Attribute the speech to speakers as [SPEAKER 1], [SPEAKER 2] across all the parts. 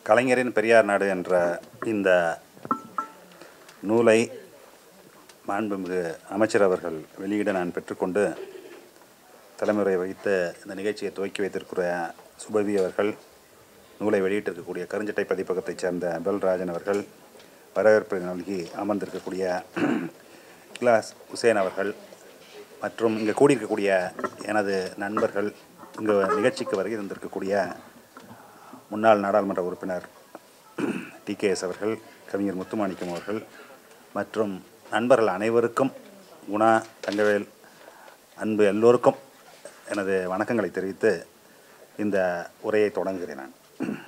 [SPEAKER 1] கலைஞரின் பெரியார் நாடு என்ற இந்த நூலை மாண்புமிகு அமைச்சர் அவர்கள் வெளியிட நான் பெற்றுக்கொண்டு தலைமுறை வைத்து இந்த நிகழ்ச்சியை துவக்கி வைத்திருக்கிற சுபவி அவர்கள் நூலை வெளியிட்டிருக்கக்கூடிய கருஞ்சட்டை பதிப்பகத்தைச் சேர்ந்த பெல்ராஜன் அவர்கள் வரவேற்பை நல்கி அமர்ந்திருக்கக்கூடிய கிளாஸ் உசேன் அவர்கள் மற்றும் இங்கே கூடியிருக்கக்கூடிய எனது நண்பர்கள் இங்கே நிகழ்ச்சிக்கு வருகை தந்திருக்கக்கூடிய முன்னாள் நாடாளுமன்ற உறுப்பினர் டிகேஎஸ் அவர்கள் கவிஞர் முத்துமாணிக்கம் அவர்கள் மற்றும் நண்பர்கள் அனைவருக்கும் குணா தங்கவேல் அன்பு எல்லோருக்கும் எனது வணக்கங்களை தெரிவித்து இந்த உரையை தொடங்குகிறேன் நான்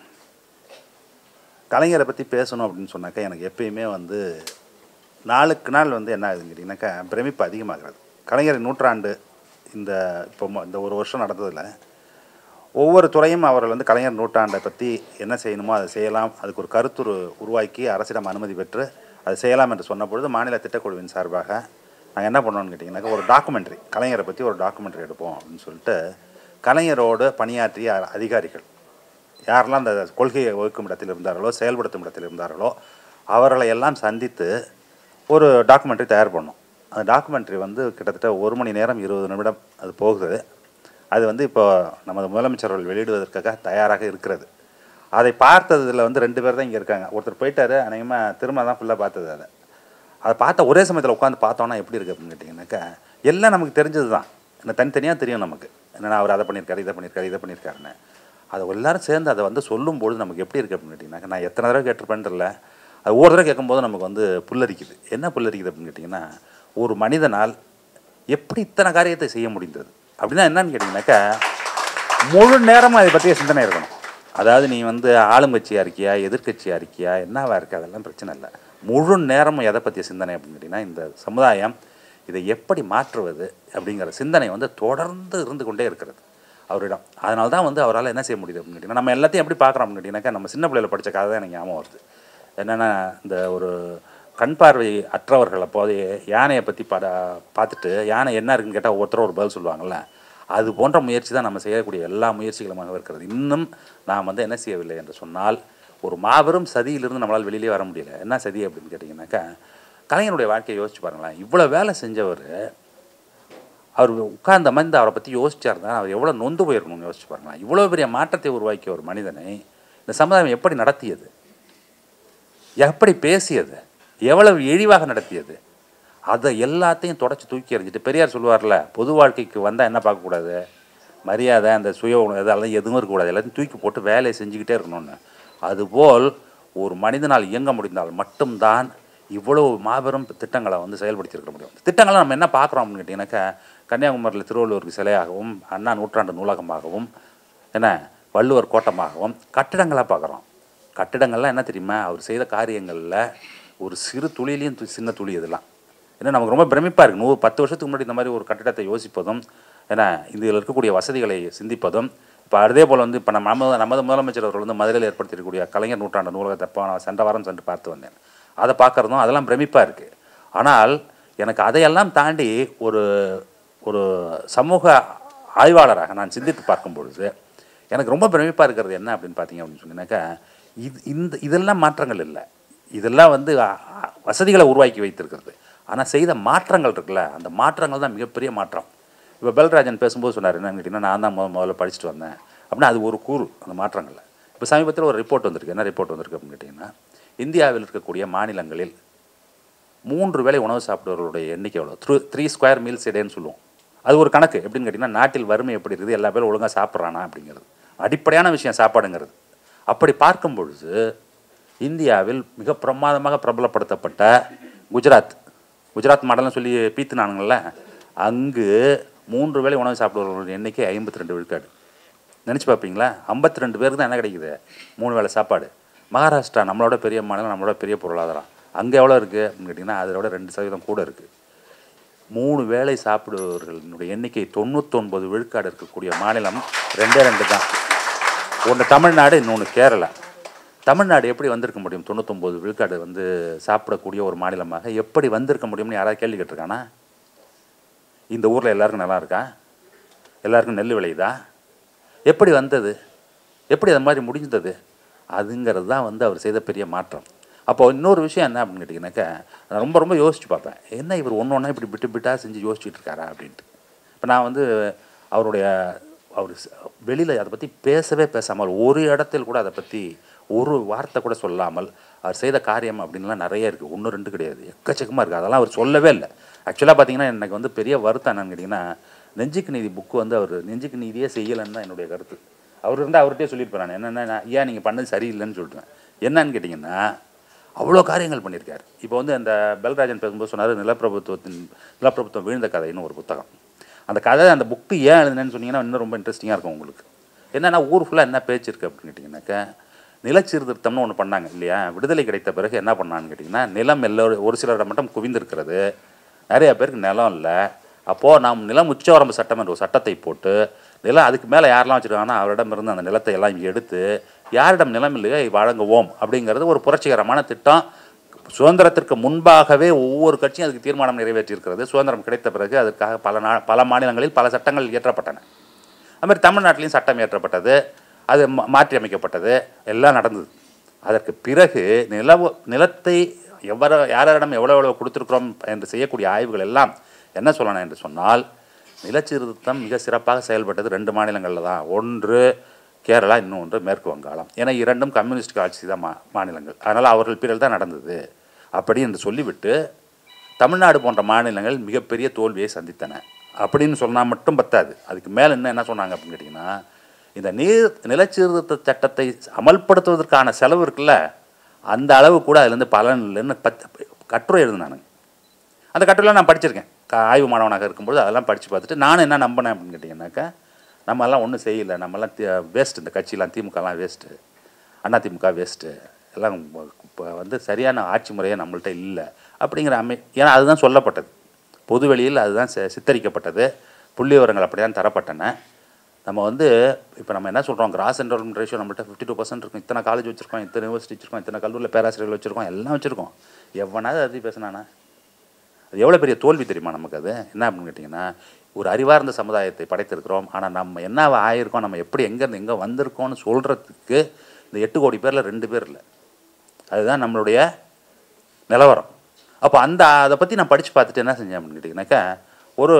[SPEAKER 1] கலைஞரை பற்றி பேசணும் அப்படின்னு சொன்னாக்கா எனக்கு எப்பயுமே வந்து நாளுக்கு நாள் வந்து என்ன ஆகுதுன்னு கேட்டிங்கனாக்கா பிரமிப்பு அதிகமாகிறது கலைஞர் நூற்றாண்டு இந்த இப்போ மொ- இந்த ஒரு வருஷம் நடந்ததில் ஒவ்வொரு துறையும் அவர்கள் வந்து கலைஞர் நூற்றாண்டை பற்றி என்ன செய்யணுமோ அதை செய்யலாம் அதுக்கு ஒரு கருத்துரு உருவாக்கி அரசிடம் அனுமதி பெற்று அதை செய்யலாம் என்று சொன்ன பொழுது மாநில திட்டக்குழுவின் சார்பாக நாங்கள் என்ன பண்ணோம்னு கேட்டிங்கனாக்கா ஒரு டாக்குமெண்ட்ரி கலைஞரை பற்றி ஒரு டாக்குமெண்ட்ரி எடுப்போம் அப்படின்னு சொல்லிட்டு கலைஞரோடு பணியாற்றிய அ- அதிகாரிகள் யாரெல்லாம் அந்த கொள்கையை வகுக்கும் இடத்தில் இருந்தார்களோ செயல்படுத்தும் இடத்தில் இருந்தார்களோ அவர்களை எல்லாம் சந்தித்து ஒரு டாக்குமெண்ட்ரி தயார் பண்ணோம் அந்த டாக்குமெண்ட்ரி வந்து கிட்டத்தட்ட ஒரு மணி நேரம் இருபது நிமிடம் அது போகுது அது வந்து இப்போ நமது முதலமைச்சர் அவர்கள் வெளியிடுவதற்காக தயாராக இருக்கிறது அதை பார்த்ததுல வந்து ரெண்டு பேர் தான் இங்கே இருக்காங்க ஒருத்தர் போயிட்டாரு அநேகமாக திரும்ப தான் ஃபுல்லாக பார்த்தது அதை அதை பார்த்த ஒரே சமயத்தில் உட்காந்து பார்த்தோன்னா எப்படி இருக்குது அப்படின்னு கேட்டிங்கனாக்கா எல்லாம் நமக்கு தெரிஞ்சது தான் என்ன தனித்தனியாக தெரியும் நமக்கு என்னென்னா அவர் அதை பண்ணியிருக்காரு இதை பண்ணியிருக்காரு இதை பண்ணியிருக்காருன்னு அதை எல்லாரும் சேர்ந்து அதை வந்து சொல்லும்பொழுது நமக்கு எப்படி இருக்குது அப்படின்னு கேட்டிங்கனாக்கா நான் எத்தனை தடவை கேட்டிருப்பேன்னு தெரியல அது ஒவ்வொரு தடவை கேட்கும்போது நமக்கு வந்து புல்லரிக்குது என்ன புல்லரிக்குது அப்படின்னு கேட்டிங்கன்னா ஒரு மனிதனால் எப்படி இத்தனை காரியத்தை செய்ய முடிந்தது அப்படின்னா என்னன்னு கேட்டிங்கனாக்கா முழு நேரமும் அதை பற்றிய சிந்தனை இருக்கணும் அதாவது நீ வந்து ஆளுங்கட்சியாக இருக்கியா எதிர்க்கட்சியாக இருக்கியா என்னவா இருக்கு அதெல்லாம் பிரச்சனை இல்லை முழு நேரமும் எதை பற்றிய சிந்தனை அப்படின்னு கேட்டிங்கன்னா இந்த சமுதாயம் இதை எப்படி மாற்றுவது அப்படிங்கிற சிந்தனை வந்து தொடர்ந்து இருந்து கொண்டே இருக்கிறது அவரிடம் அதனால தான் வந்து அவரால் என்ன செய்ய முடியுது அப்படின்னு கேட்டிங்கன்னா நம்ம எல்லாத்தையும் எப்படி பார்க்குறோம் அப்படின்னு கேட்டிங்கனாக்கா நம்ம சின்ன பிள்ளையில படித்த கதை தான் எனக்கு ஞாபகம் வருது என்னென்னா இந்த ஒரு கண் பார்வை அற்றவர்களை போது யானையை பற்றி பட பார்த்துட்டு யானை என்ன இருக்குன்னு கேட்டால் ஒருத்தர் ஒரு பதில் சொல்லுவாங்கள்ல அது போன்ற முயற்சி தான் நம்ம செய்யக்கூடிய எல்லா முயற்சிகளுமாக இருக்கிறது இன்னும் நாம் வந்து என்ன செய்யவில்லை என்று சொன்னால் ஒரு மாபெரும் சதியிலிருந்து நம்மளால் வெளியிலே வர முடியல என்ன சதி அப்படின்னு கேட்டிங்கனாக்கா கலைஞருடைய வாழ்க்கையை யோசிச்சு பாருங்களேன் இவ்வளோ வேலை செஞ்சவர் அவர் உட்கார்ந்த மந்து அவரை பற்றி யோசிச்சாருந்தா அவர் எவ்வளோ நொந்து போயிருக்கணும்னு யோசிச்சு பாருங்களேன் இவ்வளோ பெரிய மாற்றத்தை உருவாக்கிய ஒரு மனிதனை இந்த சமுதாயம் எப்படி நடத்தியது எப்படி பேசியது எவ்வளவு இழிவாக நடத்தியது அதை எல்லாத்தையும் தொடச்சி தூக்கி எறிஞ்சிட்டு பெரியார் சொல்லுவார்ல பொது வாழ்க்கைக்கு வந்தால் என்ன பார்க்கக்கூடாது மரியாதை அந்த சுய உணர்வு அதெல்லாம் எதுவும் இருக்கக்கூடாது எல்லாத்தையும் தூக்கி போட்டு வேலையை செஞ்சுக்கிட்டே இருக்கணும்னு அதுபோல் ஒரு மனிதனால் இயங்க முடிந்தால் மட்டும்தான் இவ்வளவு மாபெரும் திட்டங்களை வந்து செயல்படுத்தியிருக்க முடியும் இந்த திட்டங்களை நம்ம என்ன பார்க்குறோம் அப்படின்னு கேட்டிங்கனாக்கா கன்னியாகுமரியில் திருவள்ளுவருக்கு சிலையாகவும் அண்ணா நூற்றாண்டு நூலகமாகவும் என்ன வள்ளுவர் கோட்டமாகவும் கட்டிடங்களாக பார்க்குறோம் கட்டிடங்கள்லாம் என்ன தெரியுமா அவர் செய்த காரியங்களில் ஒரு சிறு துளியிலையும் து- சின்ன துளி இதெல்லாம் ஏன்னா நமக்கு ரொம்ப பிரமிப்பாக இருக்குது நூறு பத்து வருஷத்துக்கு முன்னாடி இந்த மாதிரி ஒரு கட்டிடத்தை யோசிப்பதும் ஏன்னா இதில் இருக்கக்கூடிய வசதிகளை சிந்திப்பதும் இப்போ அதே போல் வந்து இப்போ நம்ம நமது நமது முதலமைச்சர் அவர்கள் வந்து மதுரையில் ஏற்படுத்தியிருக்கக்கூடிய கலைஞர் நூற்றாண்டு நூலகத்தை இப்போ நான் சென்ற வாரம் சென்று பார்த்து வந்தேன் அதை பார்க்குறதும் அதெல்லாம் பிரமிப்பாக இருக்குது ஆனால் எனக்கு அதையெல்லாம் தாண்டி ஒரு ஒரு சமூக ஆய்வாளராக நான் சிந்தித்து பார்க்கும் பொழுது எனக்கு ரொம்ப பிரமிப்பாக இருக்கிறது என்ன அப்படின்னு பார்த்தீங்க அப்படின்னு சொன்னீங்கன்னாக்கா இது இந்த இதெல்லாம் மாற்றங்கள் இல்லை இதெல்லாம் வந்து அ, அ, வசதிகளை உருவாக்கி வைத்திருக்கிறது ஆனால் செய்த மாற்றங்கள் இருக்குல்ல அந்த மாற்றங்கள் தான் மிகப்பெரிய மாற்றம் இப்போ பெல்ராஜன் பேசும்போது சொன்னார் என்னன்னு கேட்டிங்கன்னா நான் தான் முத முதல்ல படிச்சுட்டு வந்தேன் அப்படின்னா அது ஒரு கூறு அந்த மாற்றங்களில் இப்போ சமீபத்தில் ஒரு ரிப்போர்ட் வந்திருக்கு என்ன ரிப்போர்ட் வந்திருக்கு அப்படின்னு கேட்டிங்கன்னா இந்தியாவில் இருக்கக்கூடிய மாநிலங்களில் மூன்று வேளை உணவு சாப்பிடுவர்களுடைய எண்ணிக்கை எவ்வளோ த்ரூ த்ரீ ஸ்கொயர் மீல்ஸ் இடேன்னு சொல்லுவோம் அது ஒரு கணக்கு எப்படின்னு கேட்டிங்கன்னா நாட்டில் வறுமை எப்படி இருக்குது எல்லா பேரும் ஒழுங்காக சாப்பிட்றானா அப்படிங்கிறது அடிப்படையான விஷயம் சாப்பாடுங்கிறது அப்படி பார்க்கும் பொழுது இந்தியாவில் மிக பிரமாதமாக பிரபலப்படுத்தப்பட்ட குஜராத் குஜராத் மாடல்னு சொல்லி பீத்துனானுங்கள்ல அங்கு மூன்று வேளை உணவு சாப்பிடுவர்களுடைய எண்ணிக்கை ஐம்பத்தி ரெண்டு விழுக்காடு நினச்சி பார்ப்பீங்களா ஐம்பத்தி ரெண்டு பேருக்கு தான் என்ன கிடைக்குது மூணு வேளை சாப்பாடு மகாராஷ்டிரா நம்மளோட பெரிய மாநிலம் நம்மளோட பெரிய பொருளாதாரம் அங்கே எவ்வளோ இருக்குது அப்படின்னு கேட்டிங்கன்னா அதோட ரெண்டு சதவீதம் கூட இருக்குது மூணு வேளை சாப்பிடுபவர்களுடைய எண்ணிக்கை தொண்ணூத்தொன்பது விழுக்காடு இருக்கக்கூடிய மாநிலம் ரெண்டே ரெண்டு தான் ஒன்று தமிழ்நாடு இன்னொன்று கேரளா தமிழ்நாடு எப்படி வந்திருக்க முடியும் தொண்ணூத்தொம்பது விழுக்காடு வந்து சாப்பிடக்கூடிய ஒரு மாநிலமாக எப்படி வந்திருக்க முடியும்னு யாராவது கேள்வி கேட்டிருக்கானா இந்த ஊரில் எல்லாருக்கும் நல்லா இருக்கா எல்லாருக்கும் நெல் விளையுதா எப்படி வந்தது எப்படி அது மாதிரி முடிந்தது அதுங்கிறது தான் வந்து அவர் செய்த பெரிய மாற்றம் அப்போ இன்னொரு விஷயம் என்ன அப்படின்னு கேட்டிங்கனாக்கா நான் ரொம்ப ரொம்ப யோசிச்சு பார்ப்பேன் என்ன இவர் ஒன்று ஒன்றா இப்படி விட்டு விட்டா செஞ்சு யோசிச்சுட்டு இருக்காரா அப்படின்ட்டு இப்போ நான் வந்து அவருடைய அவர் வெளியில் அதை பற்றி பேசவே பேசாமல் ஒரு இடத்தில் கூட அதை பற்றி ஒரு வார்த்தை கூட சொல்லாமல் அவர் செய்த காரியம் அப்படின்லாம் நிறைய இருக்குது ஒன்று ரெண்டு கிடையாது எக்கச்சக்கமாக இருக்குது அதெல்லாம் அவர் சொல்லவே இல்லை ஆக்சுவலாக பார்த்தீங்கன்னா எனக்கு வந்து பெரிய வருத்தம் என்னன்னு கேட்டிங்கன்னா நெஞ்சுக்கு நீதி புக்கு வந்து அவர் நெஞ்சுக்கு நீதியே செய்யலைன்னு தான் என்னுடைய கருத்து அவர் இருந்தால் அவர்கிட்டயே சொல்லியிருப்பேன் நான் என்னென்ன ஏன் நீங்கள் பண்ணது சரியில்லைன்னு சொல்லிட்டேன் என்னன்னு கேட்டிங்கன்னா அவ்வளோ காரியங்கள் பண்ணியிருக்காரு இப்போ வந்து அந்த பெல்ராஜன் பேசும்போது சொன்னார் நிலப்பிரபுத்துவத்தின் நிலப்பிரபுத்துவம் வீழ்ந்த கதைன்னு ஒரு புத்தகம் அந்த கதை அந்த புக்கு ஏன் எழுதுனேன்னு சொன்னீங்கன்னா இன்னும் ரொம்ப இன்ட்ரெஸ்டிங்காக இருக்கும் உங்களுக்கு என்னென்னா ஊர் ஃபுல்லாக என்ன பேச்சு இருக்குது அப்படின்னு கேட்டிங்கனாக்கா நிலச்சீர்திருத்தம்னு ஒன்று பண்ணாங்க இல்லையா விடுதலை கிடைத்த பிறகு என்ன பண்ணான்னு கேட்டிங்கன்னா நிலம் எல்லோரும் ஒரு சிலரிடம் மட்டும் குவிந்திருக்கிறது நிறைய பேருக்கு நிலம் இல்லை அப்போது நாம் நிலம் உச்சவரம்பு சட்டம் என்ற ஒரு சட்டத்தை போட்டு நிலம் அதுக்கு மேலே யாரெல்லாம் வச்சுருக்காங்கன்னா அவரிடம் இருந்து அந்த நிலத்தை எல்லாம் இங்கே எடுத்து யாரிடம் நிலம் இல்லையோ வழங்குவோம் அப்படிங்கிறது ஒரு புரட்சிகரமான திட்டம் சுதந்திரத்திற்கு முன்பாகவே ஒவ்வொரு கட்சியும் அதுக்கு தீர்மானம் நிறைவேற்றியிருக்கிறது சுதந்திரம் கிடைத்த பிறகு அதுக்காக பல நா பல மாநிலங்களில் பல சட்டங்கள் இயற்றப்பட்டன அது மாதிரி தமிழ்நாட்டிலையும் சட்டம் இயற்றப்பட்டது அது மா- மாற்றி அமைக்கப்பட்டது எல்லாம் நடந்தது அதற்கு பிறகு நிலவு நிலத்தை எவ்வளோ யாரிடம் எவ்வளோ எவ்வளோ கொடுத்துருக்குறோம் என்று செய்யக்கூடிய ஆய்வுகள் எல்லாம் என்ன சொல்லணும் என்று சொன்னால் நிலச்சீர்திருத்தம் மிக சிறப்பாக செயல்பட்டது ரெண்டு மாநிலங்களில் தான் ஒன்று கேரளா இன்னொன்று மேற்கு வங்காளம் ஏன்னா இரண்டும் கம்யூனிஸ்ட் ஆட்சி தான் மா மாநிலங்கள் அதனால் அவர்கள் பீரியல் தான் நடந்தது அப்படி என்று சொல்லிவிட்டு தமிழ்நாடு போன்ற மாநிலங்கள் மிகப்பெரிய தோல்வியை சந்தித்தன அப்படின்னு சொன்னால் மட்டும் பத்தாது அதுக்கு மேலே இன்னும் என்ன சொன்னாங்க அப்படின்னு கேட்டிங்கன்னா இந்த நீர் நிலச்சீர்திருத்த சட்டத்தை அமல்படுத்துவதற்கான செலவு இருக்குல்ல அந்த அளவு கூட அதுலேருந்து பலன் இல்லைன்னு பத் கட்டுரை எழுதுனானுங்க அந்த கட்டுரைலாம் நான் படிச்சிருக்கேன் க- ஆய்வு மாணவனாக இருக்கும்போது அதெல்லாம் படித்து பார்த்துட்டு நான் என்ன நம்பினேன் அப்படின்னு கேட்டிங்கன்னாக்கா நம்ம எல்லாம் ஒன்றும் செய்யலை நம்மலாம் வேஸ்ட் இந்த கட்சியெல்லாம் திமுகலாம் வேஸ்ட்டு அண்ணா திமுக வேஸ்ட்டு எல்லாம் இப்போ வந்து சரியான ஆட்சி முறையே நம்மள்ட்ட இல்லை அப்படிங்கிற அமை ஏன்னா அதுதான் சொல்லப்பட்டது பொது வெளியில் அதுதான் சி- சித்தரிக்கப்பட்டது புள்ளி விவரங்கள் அப்படி தான் தரப்பட்டன நம்ம வந்து இப்போ நம்ம என்ன சொல்கிறோம் கிராஸ் என்ரோல்மெண்ட் ரேஷியோ நம்மள்ட்ட ஃபிஃப்டி டூ பர்சன்ட் இருக்கும் இத்தனை காலேஜ் வச்சுருக்கோம் இத்தனை யூனிவர்சிட்டி வச்சுருக்கோம் இத்தனை கல்லூரியில் பேராசிரியர்கள் வச்சுருக்கோம் எல்லாம் வச்சுருக்கோம் எவனாவது அது பேசினானா அது எவ்வளோ பெரிய தோல்வி தெரியுமா நமக்கு அது என்ன அப்படின்னு கேட்டிங்கன்னா ஒரு அறிவார்ந்த சமுதாயத்தை படைத்திருக்கிறோம் ஆனால் நம்ம என்ன ஆயிருக்கோம் நம்ம எப்படி எங்கேருந்து எங்கே வந்திருக்கோம்னு சொல்கிறதுக்கு இந்த எட்டு கோடி பேரில் ரெண்டு பேர் இல்லை அதுதான் நம்மளுடைய நிலவரம் அப்போ அந்த அதை பற்றி நான் படித்து பார்த்துட்டு என்ன செஞ்சேன் அப்படின்னு கேட்டிங்கனாக்கா ஒரு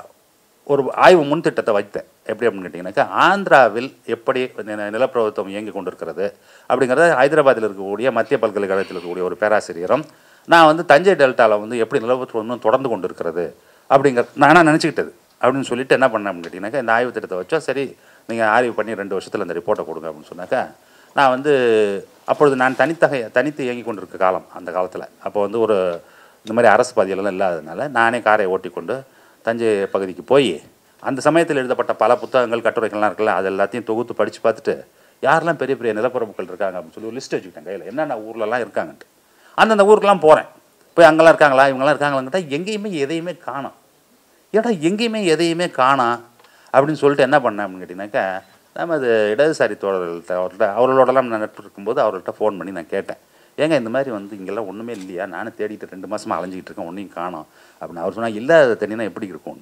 [SPEAKER 1] ஒரு ஆய்வு முன்திட்டத்தை வைத்தேன் எப்படி அப்படின்னு கேட்டிங்கனாக்கா ஆந்திராவில் எப்படி நி- நிலப்பிரபுத்துவம் இயங்கி கொண்டிருக்கிறது அப்படிங்கிறத ஹைதராபாத்தில் இருக்கக்கூடிய மத்திய பல்கலைக்கழகத்தில் இருக்கக்கூடிய ஒரு பேராசிரியரும் நான் வந்து தஞ்சை டெல்டாவில் வந்து எப்படி நிலப்பிரபுத்துவம் இன்னும் தொடர்ந்து கொண்டிருக்கிறது அப்படிங்கிற நானாக நினச்சிக்கிட்டது அப்படின்னு சொல்லிட்டு என்ன பண்ணேன் அப்படின்னு கேட்டிங்கனாக்கா இந்த ஆய்வு திட்டத்தை வச்சா சரி நீங்கள் ஆய்வு பண்ணி ரெண்டு வருஷத்தில் இந்த ரிப்போர்ட்டை கொடுங்க அப்படின்னு சொன்னாக்கா நான் வந்து அப்பொழுது நான் தனித்தகை தனித்து இயங்கி கொண்டிருக்க காலம் அந்த காலத்தில் அப்போ வந்து ஒரு இந்த மாதிரி அரசு பாதியெல்லாம் இல்லாததுனால நானே காரை ஓட்டிக்கொண்டு தஞ்சை பகுதிக்கு போய் அந்த சமயத்தில் எழுதப்பட்ட பல புத்தகங்கள் கட்டுரைகள்லாம் இருக்குல்ல அது எல்லாத்தையும் தொகுத்து படித்து பார்த்துட்டு யாரெல்லாம் பெரிய பெரிய நிலப்பரப்புகள் இருக்காங்க அப்படின்னு சொல்லி ஒரு லிஸ்ட் வச்சுக்கிட்டேன் கையில் என்னென்ன ஊர்லலாம் இருக்காங்கன்ட்டு அந்தந்த ஊருக்கெல்லாம் போகிறேன் போய் அங்கெல்லாம் இருக்காங்களா இவங்கெல்லாம் இருக்காங்களான்னு கேட்டால் எங்கேயுமே எதையுமே காணோம் ஏடா எங்கேயுமே எதையுமே காணோம் அப்படின்னு சொல்லிட்டு என்ன பண்ணேன் அப்படின்னு கேட்டிங்கனாக்கா நம்ம அது இடதுசாரி தோழர்கள்ட்ட அவர்கிட்ட அவர்களோடலாம் நான் நட்பு இருக்கும்போது அவர்கள்ட்ட ஃபோன் பண்ணி நான் கேட்டேன் ஏங்க இந்த மாதிரி வந்து இங்கெல்லாம் ஒன்றுமே இல்லையா நானும் தேடிட்டு ரெண்டு மாதமாக அலைஞ்சிக்கிட்டு இருக்கேன் ஒன்றையும் காணோம் அப்படின்னு அவர் சொன்னால் இல்லாத தண்ணினா எப்படி இருக்கும்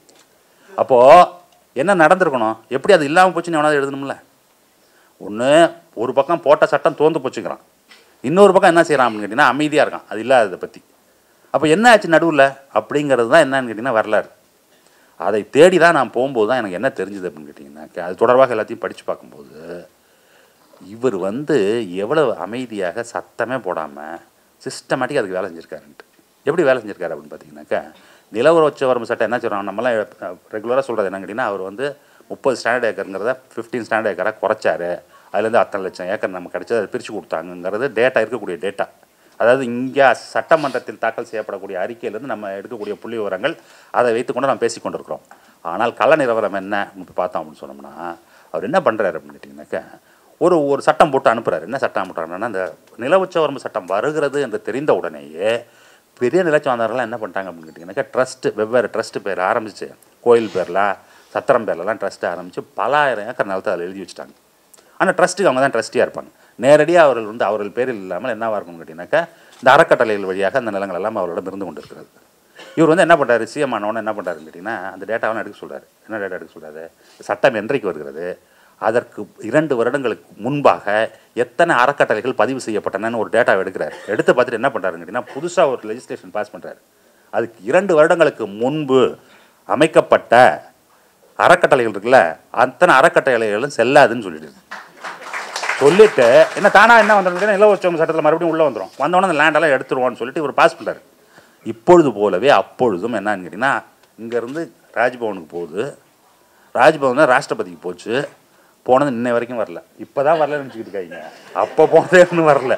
[SPEAKER 1] அப்போது என்ன நடந்திருக்கணும் எப்படி அது இல்லாமல் போச்சுன்னு எவனாவது எழுதணும்ல ஒன்று ஒரு பக்கம் போட்ட சட்டம் தோந்து போச்சுக்கிறான் இன்னொரு பக்கம் என்ன செய்கிறான் அப்படின்னு கேட்டிங்கன்னா அமைதியாக இருக்கான் அது இல்லாததை பற்றி அப்போ என்ன ஆச்சு நடுவில் அப்படிங்கிறது தான் என்னன்னு கேட்டிங்கன்னா வரலாறு அதை தேடி தான் நான் போகும்போது தான் எனக்கு என்ன தெரிஞ்சுது அப்படின்னு கேட்டிங்கன்னா அது தொடர்பாக எல்லாத்தையும் படித்து பார்க்கும்போது இவர் வந்து எவ்வளவு அமைதியாக சத்தமே போடாமல் சிஸ்டமேட்டிக் அதுக்கு வேலை செஞ்சுருக்காருன்ட்டு எப்படி வேலை செஞ்சுருக்காரு அப்படின்னு பார்த்தீங்கன்னாக்கா நிலவரட்ச வரம்பு சட்டம் என்ன சொல்கிறாங்க நம்மளாம் ரெகுலராக சொல்கிறது என்னன்னு கேட்டிங்கன்னா அவர் வந்து முப்பது ஸ்டாண்டர்ட் ஏக்கருங்கிறத ஃபிஃப்டீன் ஸ்டாண்டர்ட் ஏக்கராக குறைச்சாரு அதுலேருந்து அத்தனை லட்சம் ஏக்கர் நமக்கு கிடைச்சது அதை பிரித்து கொடுத்தாங்கங்கிறது டேட்டா இருக்கக்கூடிய டேட்டா அதாவது இங்கே சட்டமன்றத்தில் தாக்கல் செய்யப்படக்கூடிய அறிக்கையிலேருந்து நம்ம எடுக்கக்கூடிய புள்ளி விவரங்கள் அதை வைத்துக்கொண்டு நம்ம பேசிக் கொண்டிருக்கிறோம் ஆனால் கள்ள நிலவரம் என்ன இப்போ பார்த்தோம் அப்படின்னு சொன்னோம்னா அவர் என்ன பண்ணுறாரு அப்படின்னு கேட்டிங்கனாக்கா ஒரு ஒரு சட்டம் போட்டு அனுப்புகிறாரு என்ன சட்டம் அனுப்புறாருன்னா அந்த நிலவுச்ச வரம்பு சட்டம் வருகிறது என்று தெரிந்த உடனேயே பெரிய நிலச்சார்ந்தவர்கள்லாம் என்ன பண்ணிட்டாங்க அப்படின்னு கேட்டிங்கனாக்கா ட்ரஸ்ட்டு வெவ்வேறு ட்ரஸ்ட்டு பேர் ஆரம்பிச்சு கோயில் பேரில் சத்திரம் பேர்லலாம் ட்ரஸ்ட்டு ஆரம்பித்து பல ஆயிரம் ஏக்கர் நிலத்தை அதில் எழுதி வச்சுட்டாங்க ஆனால் ட்ரஸ்ட்டுக்கு அவங்க தான் ட்ரஸ்டியாக இருப்பாங்க நேரடியாக அவர்கள் வந்து அவர்கள் பேரில் இல்லாமல் என்னவாக இருக்கும்னு கேட்டிங்கனாக்கா இந்த அறக்கட்டளைகள் வழியாக அந்த நிலங்கள் எல்லாம் அவரிடம் இருந்து கொண்டு இருக்கிறது இவர் வந்து என்ன பண்ணுறாரு சிஎம் ஆனவொன்னு என்ன பண்ணுறாருன்னு கேட்டிங்கன்னா அந்த டேட்டாவெல்லாம் எடுக்க சொல்கிறாரு என்ன டேட்டா எடுக்க சொல்கிறாரு சட்டம் என்றைக்கு வருகிறது அதற்கு இரண்டு வருடங்களுக்கு முன்பாக எத்தனை அறக்கட்டளைகள் பதிவு செய்யப்பட்டனன்னு ஒரு டேட்டா எடுக்கிறார் எடுத்து பார்த்துட்டு என்ன பண்ணுறாருன்னு கேட்டிங்கன்னா புதுசாக ஒரு லெஜிஸ்லேஷன் பாஸ் பண்ணுறாரு அதுக்கு இரண்டு வருடங்களுக்கு முன்பு அமைக்கப்பட்ட அறக்கட்டளைகள் இருக்குல்ல அத்தனை அறக்கட்டளைகளும் செல்லாதுன்னு சொல்லிடுது சொல்லிட்டு என்ன தானா என்ன வந்துடும் இலவசம் சட்டத்தில் மறுபடியும் உள்ளே வந்துடும் வந்தோடனே அந்த லேண்டெல்லாம் எடுத்துருவோம்னு சொல்லிட்டு இவர் பாஸ் பண்ணுறாரு இப்பொழுது போலவே அப்பொழுதும் என்னன்னு கேட்டிங்கன்னா இங்கேருந்து ராஜ்பவனுக்கு போகுது ராஜ்பவன் ராஷ்டிரபதிக்கு போச்சு போனது இன்னை வரைக்கும் வரல இப்போ தான் வரலன்னு நினச்சிக்கிட்டு இருக்காங்க அப்போ போனதே இன்னும் வரல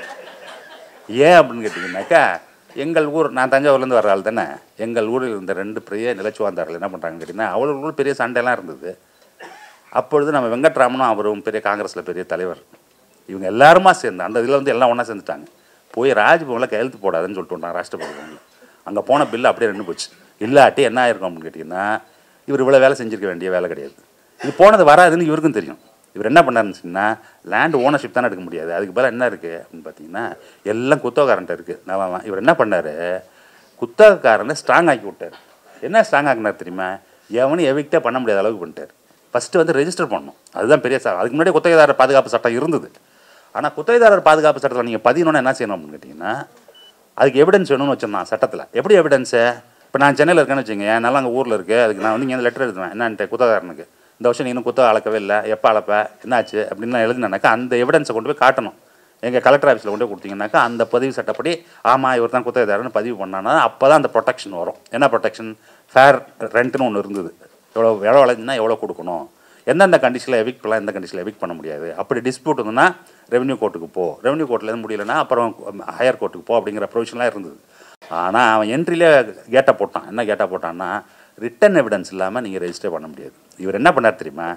[SPEAKER 1] ஏன் அப்படின்னு கேட்டிங்கனாக்கா எங்கள் ஊர் நான் தஞ்சாவூர்லேருந்து வர ஆள் தானே எங்கள் ஊரில் இருந்த ரெண்டு பெரிய நிலச்சுவாந்தார்கள் என்ன பண்ணுறாங்கன்னு கேட்டிங்கன்னா அவர்களுக்குள்ள பெரிய சண்டைலாம் இருந்தது அப்பொழுது நம்ம வெங்கட்ராமனும் அவரும் பெரிய காங்கிரஸில் பெரிய தலைவர் இவங்க எல்லாருமா சேர்ந்து அந்த இதில் வந்து எல்லாம் ஒன்றா சேர்ந்துட்டாங்க போய் ராஜ்பவனில் கையெழுத்து போடாதுன்னு சொல்லிட்டு வந்தாங்க ராஷ்டிரபதி பவனில் அங்கே போன பில்லு அப்படியே ரெண்டு போச்சு இல்லாட்டி என்ன ஆயிருக்கும் அப்படின்னு கேட்டிங்கன்னா இவர் இவ்வளோ வேலை செஞ்சிருக்க வேண்டிய வேலை கிடையாது இது போனது வராதுன்னு இவருக்கும் தெரியும் இவர் என்ன பண்ணாருன்னு சொன்னா லேண்ட் ஓனர்ஷிப் தானே எடுக்க முடியாது அதுக்கு பதிலா என்ன இருக்குது அப்படின்னு பார்த்தீங்கன்னா எல்லாம் குத்தகக்காரன்ட்ட இருக்குது நான் இவர் என்ன பண்ணார் குத்தகக்காரனை ஸ்ட்ராங் ஆக்கி விட்டார் என்ன ஸ்ட்ராங் ஆக்கினார் தெரியுமா எவனும் எவிக்டே பண்ண முடியாத அளவுக்கு பண்ணிட்டார் ஃபஸ்ட்டு வந்து ரெஜிஸ்டர் பண்ணணும் அதுதான் பெரிய சா அதுக்கு முன்னாடி குத்தகைதாரர் பாதுகாப்பு சட்டம் இருந்தது ஆனால் குத்தகைதாரர் பாதுகாப்பு சட்டத்தில் நீங்கள் பதியணும்னா என்ன செய்யணும் அப்படின்னு கேட்டிங்கன்னா அதுக்கு எவிடன்ஸ் வேணும்னு வச்சிருந்தான் சட்டத்தில் எப்படி எவிடன்ஸு இப்போ நான் சென்னையில் இருக்கேன்னு வச்சுங்க என் நல்லா அங்கே ஊரில் இருக்குது அதுக்கு நான் வந்து இங்கே லெட்டர் எழுதுவேன் என்னன்ட்டு குத்தகாரனுக்கு இந்த வருஷம் நீ இன்னும் குத்தகை அளக்கவே இல்லை எப்போ அளப்ப என்னாச்சு அப்படின்னு நான் எழுதினேனாக்கா அந்த எவிடன்ஸை கொண்டு போய் காட்டணும் எங்கள் கலெக்டர் ஆஃபீஸில் கொண்டு போய் கொடுத்தீங்கன்னாக்கா அந்த பதிவு சட்டப்படி ஆமாம் இவர் தான் குத்தகைதாரன்னு பதிவு பண்ணானா அப்போ தான் அந்த ப்ரொடெக்ஷன் வரும் என்ன ப்ரொடெக்ஷன் ஃபேர் ரெண்ட்னு ஒன்று இருந்தது எவ்வளோ எவ்வளோ விளைஞ்சுன்னா எவ்வளோ கொடுக்கணும் எந்தெந்த கண்டிஷனில் எவிக் பண்ணலாம் எந்த கண்டிஷனில் எவிக் பண்ண முடியாது அப்படி டிஸ்பியூட் இருந்ததுன்னா ரெவன்யூ கோர்ட்டுக்கு போ ரெவன்யூ கோர்ட்டில் முடியலன்னா அப்புறம் ஹையர் கோர்ட்டுக்கு போ அப்படிங்கிற ப்ரொவிஷன்லாம் இருந்தது ஆனால் அவன் என்ட்ரிலே கேட்டை போட்டான் என்ன கேட்டை போட்டான்னா ரிட்டன் எவிடன்ஸ் இல்லாமல் நீங்கள் ரெஜிஸ்டர் பண்ண முடியாது இவர் என்ன பண்ணார் தெரியுமா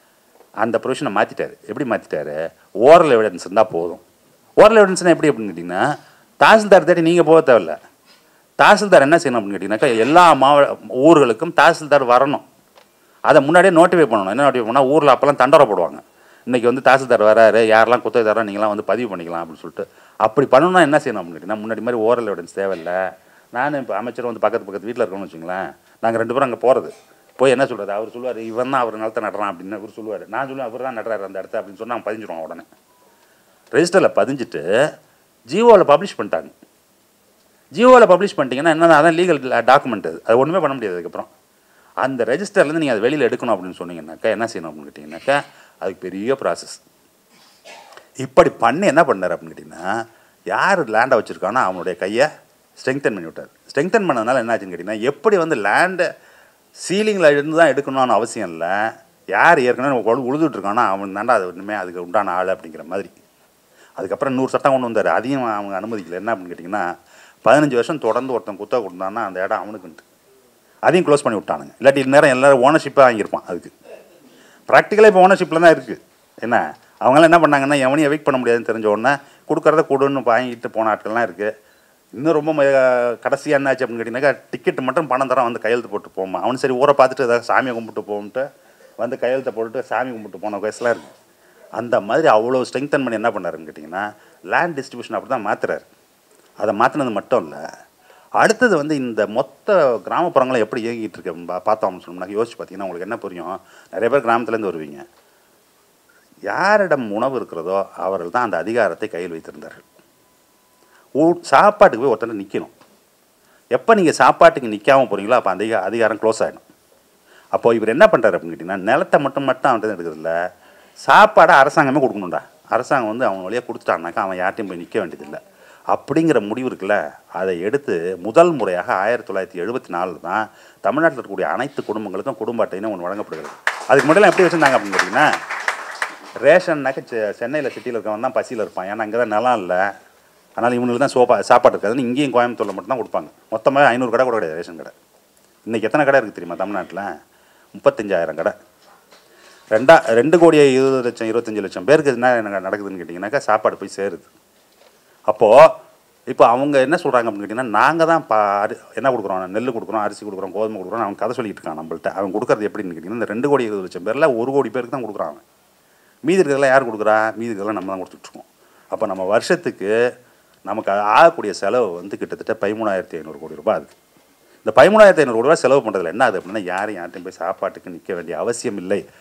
[SPEAKER 1] அந்த ப்ரொவிஷனை மாற்றிட்டாரு எப்படி மாற்றிட்டாரு ஓரல் எவிடன்ஸ் இருந்தால் போதும் ஓரல் எவிடன்ஸ்னால் எப்படி அப்படின்னு கேட்டிங்கன்னா தாசில்தார் தேடி நீங்கள் போக தேவையில்ல தாசில்தார் என்ன செய்யணும் அப்படின்னு கேட்டிங்கனாக்கா எல்லா மாவ ஊர்களுக்கும் தாசில்தார் வரணும் அதை முன்னாடியே நோட்டிஃபை பண்ணணும் என்ன நோட்டிஃபை பண்ணால் ஊரில் அப்போல்லாம் தண்டரை போடுவாங்க இன்றைக்கி வந்து தாசில்தார் வராரு யாரெல்லாம் குத்தகைதாரோ நீங்களாம் வந்து பதிவு பண்ணிக்கலாம் அப்படின்னு சொல்லிட்டு அப்படி பண்ணணும்னா என்ன செய்யணும் அப்படின்னு கேட்டிங்கன்னா முன்னாடி மாதிரி ஓரல் எவிடன்ஸ் தேவையில்லை நான் இப்போ அமைச்சர் வந்து பக்கத்து பக்கத்து வீட்டில் இருக்கணும்னு வச்சுங்களேன் நாங்கள் ரெண்டு பேரும் அங்கே போகிறது போய் என்ன சொல்கிறது அவர் சொல்லுவார் இவன் தான் அவர் நிலத்தை நடுறான் அப்படின்னு இவர் சொல்லுவார் நான் சொல்லுவேன் அவர் தான் நடுறாரு அந்த இடத்த அப்படின்னு சொன்னால் அவன் பதிஞ்சிடுவான் உடனே ரெஜிஸ்டரில் பதிஞ்சிட்டு ஜியோவில் பப்ளிஷ் பண்ணிட்டாங்க ஜியோவில் பப்ளிஷ் பண்ணிட்டீங்கன்னா என்ன அதான் லீகல் டாக்குமெண்ட் அது அது ஒன்றுமே பண்ண முடியாது அதுக்கப்புறம் அந்த ரெஜிஸ்டர்லேருந்து நீங்கள் அதை வெளியில் எடுக்கணும் அப்படின்னு சொன்னீங்கன்னாக்கா என்ன செய்யணும் அப்படின்னு கேட்டிங்கனாக்கா அதுக்கு பெரிய ப்ராசஸ் இப்படி பண்ணி என்ன பண்ணார் அப்படின்னு கேட்டிங்கன்னா யார் லேண்டை வச்சுருக்கானோ அவனுடைய கையை ஸ்ட்ரெங்தன் பண்ணி விட்டார் ஸ்ட்ரெங்தன் பண்ணதுனால என்ன ஆச்சுன்னு கேட்டிங்கன்னா எப்படி வந்து லேண்டை சீலிங்கில் இருந்து தான் எடுக்கணும்னு அவசியம் இல்லை யார் ஏற்கனவே உழு உழுதுட்டு இருக்கானோ அவன் தாண்டா அது ஒன்றுமே அதுக்கு உண்டான ஆள் அப்படிங்கிற மாதிரி அதுக்கப்புறம் நூறு சட்டம் கொண்டு வந்தார் அதையும் அவங்க அனுமதிக்கல என்ன அப்படின்னு கேட்டிங்கன்னா பதினஞ்சு வருஷம் தொடர்ந்து ஒருத்தன் குத்தகை கொடுத்தான்னா அந்த இடம் அவனுக்குன்ட்டு அதையும் க்ளோஸ் பண்ணி விட்டானுங்க இல்லாட்டி இந்நேரம் எல்லாரும் ஓனர்ஷிப்பாக வாங்கியிருப்பான் அதுக்கு ப்ராக்டிக்கலாக இப்போ ஓனர்ஷிப்பில் தான் இருக்குது என்ன அவங்களாம் என்ன பண்ணாங்கன்னா எவனையும் எவிக் பண்ண முடியாதுன்னு தெரிஞ்ச உடனே கொடுக்குறத கொடுன்னு வாங்கிட்டு போன ஆட்கள்லாம் இருக்குது இன்னும் ரொம்ப கடைசியாக என்னாச்சு அப்படின்னு கேட்டிங்கனாக்கா டிக்கெட் மட்டும் பணம் தரம் வந்து கையெழுத்து போட்டு போமா அவனு சரி ஊரை பார்த்துட்டு ஏதாவது சாமியை கும்பிட்டு போகும்ட்டு வந்து கையெழுத்தை போட்டுட்டு சாமி கும்பிட்டு போன வயசுலாம் இருக்குது அந்த மாதிரி அவ்வளோ ஸ்ட்ரெங்தன் பண்ணி என்ன பண்ணாருன்னு கேட்டிங்கன்னா லேண்ட் டிஸ்ட்ரிபியூஷன் அப்படி தான் மாற்றுறாரு அதை மாற்றினது மட்டும் இல்லை அடுத்தது வந்து இந்த மொத்த கிராமப்புறங்களை எப்படி இயங்கிட்டு இருக்கு அப்படின்னு பா- பார்த்தோம் அப்படின்னு சொன்னோம்னா யோசிச்சு பார்த்தீங்கன்னா உங்களுக்கு என்ன புரியும் நிறைய பேர் கிராமத்துலேருந்து வருவீங்க யாரிடம் உணவு இருக்கிறதோ அவர்கள் தான் அந்த அதிகாரத்தை கையில் வைத்திருந்தார்கள் ஊ சாப்பாட்டுக்கு போய் ஒருத்தர் நிற்கணும் எப்போ நீங்கள் சாப்பாட்டுக்கு நிற்காம போகிறீங்களோ அப்போ அந்த அதிகா- அதிகாரம் க்ளோஸ் ஆகிடும் அப்போ இவர் என்ன பண்ணுறாரு அப்படின்னு கேட்டிங்கன்னா நிலத்தை மட்டும் மட்டும் அவன்கிட்ட எடுக்கிறதில்ல சாப்பாடை அரசாங்கமே கொடுக்கணும்டா அரசாங்கம் வந்து அவன் வழியாக கொடுத்துட்டான்னாக்கா அவன் யார்ட்டையும் போய் நிற்க வேண்டியதில்லை அப்படிங்கிற முடிவு இருக்குல்ல அதை எடுத்து முதல் முறையாக ஆயிரத்தி தொள்ளாயிரத்தி எழுபத்தி நாலில் தான் தமிழ்நாட்டில் இருக்கக்கூடிய அனைத்து குடும்பங்களுக்கும் குடும்ப அட்டைன்னு ஒன்று வழங்கப்படுகிறது அதுக்கு முன்னாடி எப்படி வச்சுருந்தாங்க அப்படின்னு கேட்டிங்கன்னா ரேஷன்னாக்க செ- சென்னையில் சிட்டியில் இருக்கவன் தான் பசியில் இருப்பான் ஏன்னா அங்கே தான் நிலம் இல்லை அதனால் இவங்களுக்கு தான் சோப்பா சாப்பாடு இருக்காதுன்னு இங்கேயும் கோயம்புத்தூரில் மட்டும் தான் கொடுப்பாங்க மொத்தமாக ஐநூறு கடை கூட கிடையாது ரேஷன் கடை இன்றைக்கி எத்தனை கடை இருக்குது தெரியுமா தமிழ்நாட்டில் முப்பத்தஞ்சாயிரம் கடை ரெண்டா ரெண்டு கோடி இருபது லட்சம் இருபத்தஞ்சி லட்சம் பேருக்கு என்ன என்ன நடக்குதுன்னு கேட்டிங்கனாக்கா சாப்பாடு போய் சேருது அப்போது இப்போ அவங்க என்ன சொல்கிறாங்க அப்படின்னு கேட்டிங்கன்னா நாங்கள் தான் பா அரி என்ன கொடுக்குறோம் நெல் கொடுக்குறோம் அரிசி கொடுக்குறோம் கோதுமை கொடுக்குறோம் அவன் கதை சொல்லிட்டு இருக்கான் நம்மள்ட்ட அவன் கொடுக்குறது எப்படின்னு கேட்டிங்கன்னா இந்த ரெண்டு கோடி இருபது லட்சம் பேரில் ஒரு கோடி பேருக்கு தான் கொடுக்குறான் அவன் மீதி இருக்கிறதெல்லாம் யார் கொடுக்குறா மீதி இருக்கிறதெல்லாம் நம்ம தான் கொடுத்துட்ருக்கோம் அப்போ நம்ம வருஷத்துக்கு நமக்கு ஆகக்கூடிய செலவு வந்து கிட்டத்தட்ட பதிமூணாயிரத்தி ஐநூறு கோடி ரூபாய் ஆகுது இந்த பதிமூணாயிரத்தி ஐநூறு ரூபாய் செலவு பண்ணுறதுல என்ன ஆகுது அப்படின்னா யாரும் யார்ட்டையும் போய் சாப்பாட்டுக்கு நிற்க வேண்டிய அவசியம் இல்லை